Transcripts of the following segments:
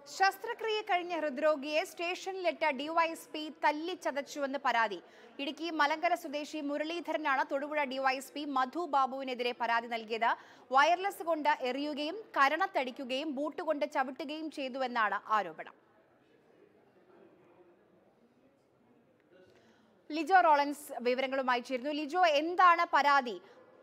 ശസ്ത്രക്രിയ കഴിഞ്ഞ ഹൃദ്രോഗിയെ സ്റ്റേഷനിലിട്ട ഡിവൈഎസ്പി തല്ലിച്ചതച്ചുവെന്ന് പരാതി ഇടുക്കി മലങ്കര സ്വദേശി മുരളീധരനാണ് തൊടുപുഴ ഡിവൈഎസ്പി മധു ബാബുവിനെതിരെ പരാതി നൽകിയത് വയർലെസ് കൊണ്ട് എറിയുകയും കരണത്തടിക്കുകയും ബൂട്ട് കൊണ്ട് ചവിട്ടുകയും ചെയ്തുവെന്നാണ് ആരോപണം ലിജോ റോളൻസ് വിവരങ്ങളുമായി ചേരുന്നു ലിജോ എന്താണ് പരാതി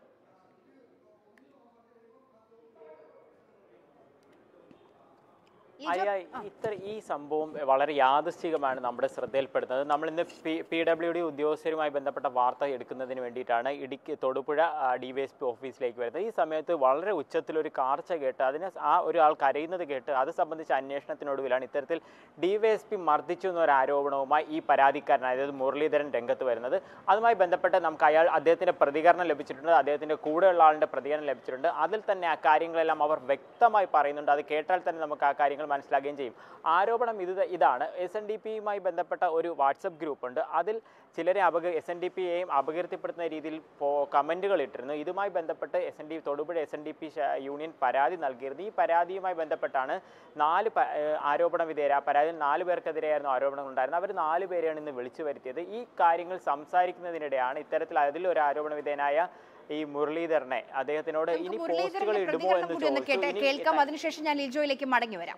ലിജോ അയ്യ ഇത്ര ഈ സംഭവം വളരെ യാദൃശ്ചികമാണ് നമ്മുടെ ശ്രദ്ധയിൽപ്പെടുന്നത് നമ്മൾ ഇന്ന് പി പി ഡബ്ല്യു ഡി ഉദ്യോഗസ്ഥരുമായി ബന്ധപ്പെട്ട വാർത്ത എടുക്കുന്നതിന് വേണ്ടിയിട്ടാണ് Idukki Thodupuzha D Y S P ഓഫീസിലേക്ക് വരുന്നത് ഈ സമയത്ത് വളരെ ഉച്ചത്തിലൊരു കാർച്ച കേട്ട് അതിനെ ആ ഒരു ആൾ കരയുന്നത് കേട്ട് അത് സംബന്ധിച്ച അന്വേഷണത്തിനൊടുവിലാണ് ഇത്തരത്തിൽ ഡി വൈ എസ് പി മർദ്ദിച്ചു എന്നൊരു ആരോപണവുമായി ഈ പരാതിക്കാരൻ അതായത് മുരളീധരൻ രംഗത്ത് വരുന്നത് അതുമായി ബന്ധപ്പെട്ട് നമുക്ക് അയാൾ അദ്ദേഹത്തിന്റെ പ്രതികരണം ലഭിച്ചിട്ടുണ്ട് അദ്ദേഹത്തിന്റെ കൂടെയുള്ള ആളിന്റെ പ്രതികരണം ലഭിച്ചിട്ടുണ്ട് അതിൽ തന്നെ ആ കാര്യങ്ങളെല്ലാം അവർ വ്യക്തമായി പറയുന്നുണ്ട് അത് കേട്ടാൽ തന്നെ നമുക്ക് ആ കാര്യങ്ങൾ മനസ്സിലാക്കുകയും ചെയ്യും ആരോപണം ഇത് ഇതാണ് എസ് എൻ ഡി പിയുമായി ബന്ധപ്പെട്ട ഒരു വാട്സപ്പ് ഗ്രൂപ്പ് ഉണ്ട് അതിൽ ചിലരെ അപക എസ് എൻ ഡി പിയെയും അപകീർത്തിപ്പെടുത്തുന്ന രീതിയിൽ കമൻറ്റുകൾ ഇട്ടിരുന്നു ഇതുമായി ബന്ധപ്പെട്ട് S N D Thodupuzha S N D P union പരാതി നൽകിയിരുന്നു ഈ പരാതിയുമായി ബന്ധപ്പെട്ടാണ് നാല് പ- ഏഹ് ആരോപണ വിധേയർ ആ പരാതിയിൽ നാല് പേർക്കെതിരെയായിരുന്നു ആരോപണങ്ങൾ ഉണ്ടായിരുന്നത് അവർ നാല് പേരെയാണ് ഇന്ന് വിളിച്ചു വരുത്തിയത് ഈ കാര്യങ്ങൾ സംസാരിക്കുന്നതിനിടെയാണ് ഇത്തരത്തിൽ അതിൽ ഒരു ആരോപണ വിധേയനായ ഈ മുരളീധരനെ അദ്ദേഹത്തിനോട് നമുക്ക് ഇനി പോസ്റ്റുകൾ മുരളീധരന്റെ ഇടുമോ പ്രതികരണം എന്ന് കൂടി ഒന്ന് കേട്ട് ചോദിച്ചു കേൾക്കാം ഇനി അതിനുശേഷം ഞാൻ ലിജോയിലേക്ക് മടങ്ങി വരാം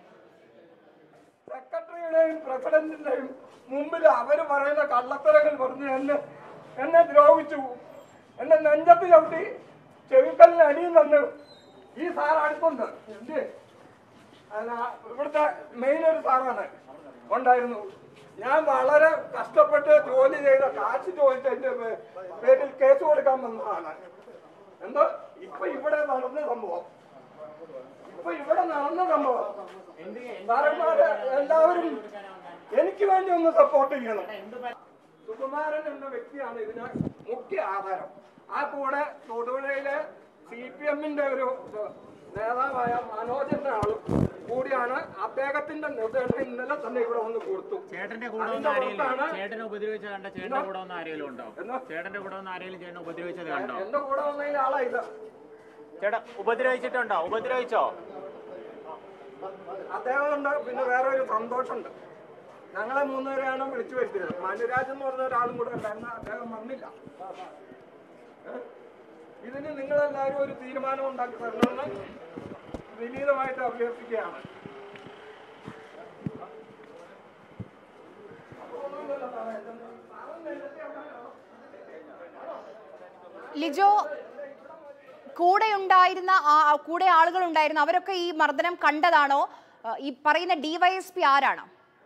സെക്രട്ടറിയുടെയും പ്രസിഡന്റിന്റെയും മുമ്പിൽ അവര് പറയുന്ന കള്ളത്തരങ്ങൾ പറഞ്ഞ് എന്നെ എന്നെ ദ്രോഹിച്ചു എന്നെ നെഞ്ചത്ത് ചവിട്ടി ചെവിക്കലിന് അടിയും തന്നു ഈ സാർ അടുത്തുണ്ട് എന്ത് അല്ല, ഇവിടുത്തെ മെയിൻ ഒരു സാറാണ് ഉണ്ടായിരുന്നു ഞാൻ വളരെ കഷ്ടപ്പെട്ട് ജോലി ചെയ്ത കാശ് ചോദിച്ചതിന്റെ പേ- പേരിൽ കേസ് കൊടുക്കാൻ വന്നതാണ് എന്തോ ഇപ്പൊ ഇവിടെ നടന്ന സംഭവം ഇപ്പൊ ഇവിടെ നടന്ന സംഭവം സാറന്മാര് എല്ലാവരും എനിക്ക് വേണ്ടി ഒന്ന് സപ്പോർട്ട് ചെയ്യണം സുകുമാരൻ എന്ന വ്യക്തിയാണ് ഇതിന് മുഖ്യ ആധാരം ആ കൂടെ തൊടുപുഴയിലെ സി പി എമ്മിന്റെ ഒരു നേതാവായ മനോജ് എന്ന ആളും കൂടിയാണ് അദ്ദേഹത്തിന്റെ നിർദ്ദേശം ഇന്നലെ തന്നെ ഇവിടെ ഒന്ന് കൊടുത്തു ചേട്ടന്റെ കൂടെ അതിന്റെ ഒന്ന് ആരെങ്കിലും പുറത്താണ് ചേട്ടനെ ഉപദ്രവിച്ചത് കണ്ട ചേട്ടന്റെ കൂടെ ഒന്ന് ആരെങ്കിലും ഉണ്ടോ എന്നാ? ചേട്ടന്റെ കൂടെ ഒന്ന് ആരെങ്കിലും ചേട്ടനെ ഉപദ്രവിച്ചത് കണ്ടോ എന്റെ കൂടെ വന്നതിന്റെ ആളാ ഇത് ചേട്ടാ ഉപദ്രവിച്ചിട്ടുണ്ടോ ഉപദ്രവിച്ചോ അദ്ദേഹം ഉണ്ട് പിന്നെ വേറെ ഒരു സന്തോഷമുണ്ട് ഞങ്ങളെ മൂന്നുപേരെയാണ് വിളിച്ചു വരുത്തിയത് മനുരാജ് എന്ന് പറഞ്ഞ ഒരാളും കൂടെ ഉണ്ടായിരുന്നു അദ്ദേഹം വന്നില്ല ഏ? ഇതിന് നിങ്ങളെല്ലാവരും ഒരു തീരുമാനം ഉണ്ടാക്കി തരണമെന്ന് വിനീതമായിട്ട് അഭ്യർത്ഥിക്കുകയാണ് ലിജോ കൂടെ ഉണ്ടായിരുന്ന ആ- കൂടെ ആളുകൾ ഉണ്ടായിരുന്നു അവരൊക്കെ ഈ മർദ്ദനം കണ്ടതാണോ ആ, ഈ പറയുന്ന ഡിവൈഎസ്പി ആരാണ്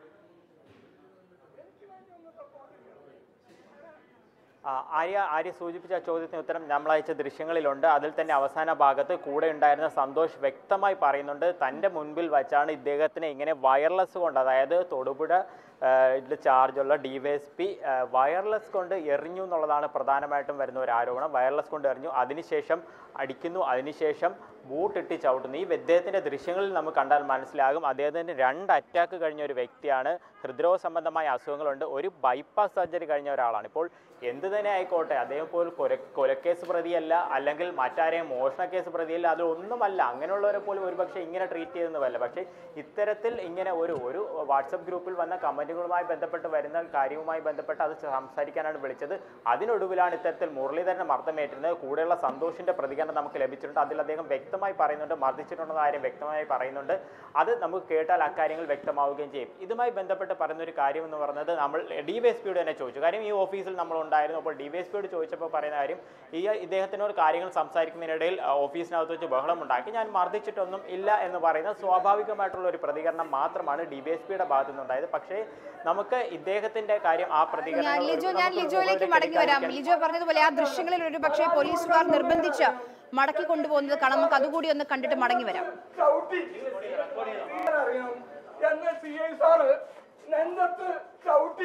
ആ, ആര്യ ആര്യ സൂചിപ്പിച്ച ആ ചോദ്യത്തിന് ഉത്തരം നമ്മൾ അയച്ച ദൃശ്യങ്ങളിലുണ്ട് അതിൽ തന്നെ അവസാന ഭാഗത്ത് കൂടെ ഉണ്ടായിരുന്ന സന്തോഷ് വ്യക്തമായി പറയുന്നുണ്ട് തൻ്റെ മുൻപിൽ വച്ചാണ് ഇദ്ദേഹത്തിനെ ഇങ്ങനെ വയർലെസ് കൊണ്ട് അതായത് തൊടുപുഴ ആ, ഇതിൽ ചാർജുള്ള D Y S P wireless കൊണ്ട് എറിഞ്ഞു എന്നുള്ളതാണ് പ്രധാനമായിട്ടും വരുന്ന ഒരു ആരോപണം വയർലെസ് കൊണ്ട് എറിഞ്ഞു അതിനുശേഷം അടിക്കുന്നു അതിനുശേഷം ബൂട്ടിട്ട് ചവിട്ടുന്നു ഈ ഇദ്ദേഹത്തിൻ്റെ ദൃശ്യങ്ങളിൽ നമുക്ക് കണ്ടാൽ മനസ്സിലാകും അദ്ദേഹത്തിന് രണ്ട് അറ്റാക്ക് കഴിഞ്ഞ ഒരു വ്യക്തിയാണ് ഹൃദ്രോഗ സംബന്ധമായ അസുഖങ്ങളുണ്ട് ഒരു ബൈപ്പാസ് സർജറി കഴിഞ്ഞ ഒരാളാണ് ഇപ്പോൾ എന്ത് തന്നെ ആയിക്കോട്ടെ അദ്ദേഹം ഇപ്പോൾ കൊല കൊലക്കേസ് പ്രതിയല്ല അല്ലെങ്കിൽ മറ്റാരെയും മോഷണ കേസ് പ്രതിയല്ല അതൊന്നുമല്ല അങ്ങനെയുള്ളവരെ പോലും ഒരുപക്ഷെ ഇങ്ങനെ ട്രീറ്റ് ചെയ്യുന്നതല്ല പക്ഷേ ഇത്തരത്തിൽ ഇങ്ങനെ ഒരു ഒരു വാട്സപ്പ് ഗ്രൂപ്പിൽ വന്ന കമൻറ്റുകളുമായി ബന്ധപ്പെട്ട് വരുന്ന കാര്യവുമായി ബന്ധപ്പെട്ട് അത് സംസാരിക്കാനാണ് വിളിച്ചത് അതിനൊടുവിലാണ് ഇത്തരത്തിൽ മുരളീധരനെ മർദ്ദമേറ്റിരുന്നത് കൂടെയുള്ള സന്തോഷിന്റെ പ്രതികരണം നമുക്ക് ലഭിച്ചിട്ടുണ്ട് അതിൽ അദ്ദേഹം വ്യക്തമായി പറയുന്നുണ്ട് മർദ്ദിച്ചിട്ടുണ്ടെന്ന കാര്യം വ്യക്തമായി പറയുന്നുണ്ട് അത് നമുക്ക് കേട്ടാൽ അക്കാര്യങ്ങൾ വ്യക്തമാവുകയും ചെയ്യും ഇതുമായി ബന്ധപ്പെട്ട് പറയുന്ന ഒരു കാര്യം എന്ന് പറയുന്നത് നമ്മൾ ഡി വൈ എസ് പിയോട് തന്നെ ചോദിച്ചു കാര്യം ഈ ഓഫീസിൽ നമ്മൾ ഉണ്ടായിരുന്നു അപ്പോൾ ഡി വൈ എസ് പിയോട് ചോദിച്ചപ്പോൾ പറയുന്ന കാര്യം ഈ ഇദ്ദേഹത്തിനോട് കാര്യങ്ങൾ സംസാരിക്കുന്നതിനിടയിൽ ആ, ഓഫീസിനകത്ത് വെച്ച് ബഹളം ഉണ്ടാക്കി ഞാൻ മർദ്ദിച്ചിട്ടൊന്നും ഇല്ല എന്ന് പറയുന്ന സ്വാഭാവികമായിട്ടുള്ള ഒരു പ്രതികരണം മാത്രമാണ് ഡി വൈ എസ് പിയുടെ ഭാഗത്തു നിന്നുണ്ടായത് പക്ഷേ നമുക്ക് ഇദ്ദേഹത്തിന്റെ കാര്യം ആ പ്രതികരണം ഞാൻ ലിജോ ഞാൻ നമുക്ക് ലിജോയിലേക്ക് മുകളിലേക്ക് മടങ്ങി വരാം എടുക്കാൻ- ലിജോ പറഞ്ഞതുപോലെ ആ ദൃശ്യങ്ങളിൽ ഒരു പക്ഷേ പോലീസുകാർ നിർബന്ധിച്ച് മടക്കി കൊണ്ടുപോകുന്നത് കാണാം നമുക്ക് അതുകൂടി ഒന്ന് കണ്ടിട്ട് മടങ്ങി വരാം ചവിട്ടി അറിയാം എന്നെ സി ഐ സാറ് നെഞ്ചത്ത് ചവിട്ടി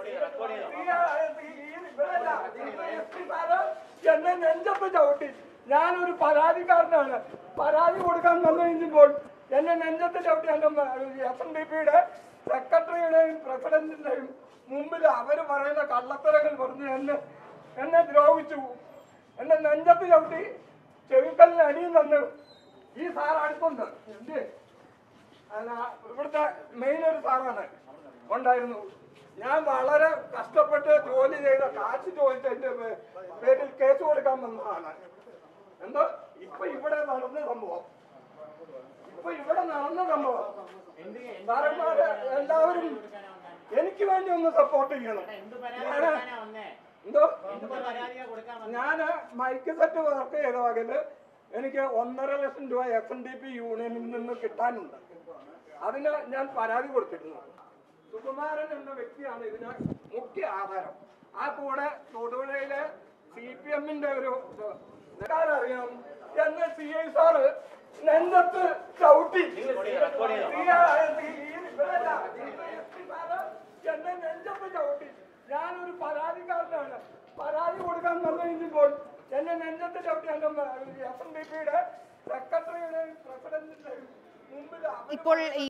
എന്നെ നെഞ്ചത്ത് ചവിട്ടി ഞാനൊരു പരാതിക്കാരനാണ് പരാതി കൊടുക്കാൻ വന്നു കഴിഞ്ഞപ്പോൾ എന്നെ നെഞ്ചത്ത് ചവിട്ടി എന്റെ എസ് എൻ ഡി പിയുടെ സെക്രട്ടറിയുടെയും പ്രസിഡന്റിന്റെയും മുമ്പിൽ അവര് പറയുന്ന കള്ളത്തരങ്ങൾ പറഞ്ഞ് എന്നെ എന്നെ ദ്രോഹിച്ചു എന്നെ നെഞ്ചത്ത് ചവിട്ടി ചെവിക്കലിന് അടിയും തന്നു ഈ സാർ അടുത്തുണ്ട് എന്ത് അല്ല, ഇവിടുത്തെ മെയിൻ ഒരു സാറാണ് ഉണ്ടായിരുന്നു ഞാൻ വളരെ കഷ്ടപ്പെട്ട് ജോലി ചെയ്ത കാശ് ചോദിച്ചതിന്റെ പേ- പേരിൽ കേസ് കൊടുക്കാൻ വന്നതാണ് എന്തോ ഇപ്പൊ ഇവിടെ നടന്ന സംഭവം ഇപ്പൊ ഇവിടെ നടന്ന സംഭവം സാറന്മാര് എല്ലാവരും എനിക്ക് വേണ്ടി ഒന്ന് സപ്പോർട്ട് ചെയ്യണം ഞാന് എന്തോ ഞാന് മൈക്ക് സെറ്റ് വർക്ക് ചെയ്ത വകയില് എനിക്ക് ഒന്നര ലക്ഷം രൂപ എഫ് എൻ ഡി പി യൂണിയനിൽ നിന്ന് കിട്ടാനുണ്ട് അതിന് ഞാൻ പരാതി കൊടുത്തിരുന്നു സുകുമാരൻ എന്ന വ്യക്തിയാണ് ഇതിന് മുഖ്യ ആധാരം ആ കൂടെ തൊടുപുഴയിലെ സി പി എമ്മിന്റെ ഒരു അറിയാം എന്ന് സി ഐ സാറ് നെഞ്ചത്ത് ചവിട്ടി എന്നെ നെഞ്ചത്ത് ചവിട്ടി ഞാനൊരു പരാതിക്കാരനാണ് പരാതി കൊടുക്കാൻ വന്നു കഴിഞ്ഞപ്പോൾ എന്നെ നെഞ്ചത്ത് ചവിട്ടി എന്റെ എസ് എൻ ഡി പിയുടെ സെക്രട്ടറിയുടെ പ്രസിഡന്റിന്റെ മുമ്പിൽ അവര് ഇപ്പോൾ ഈ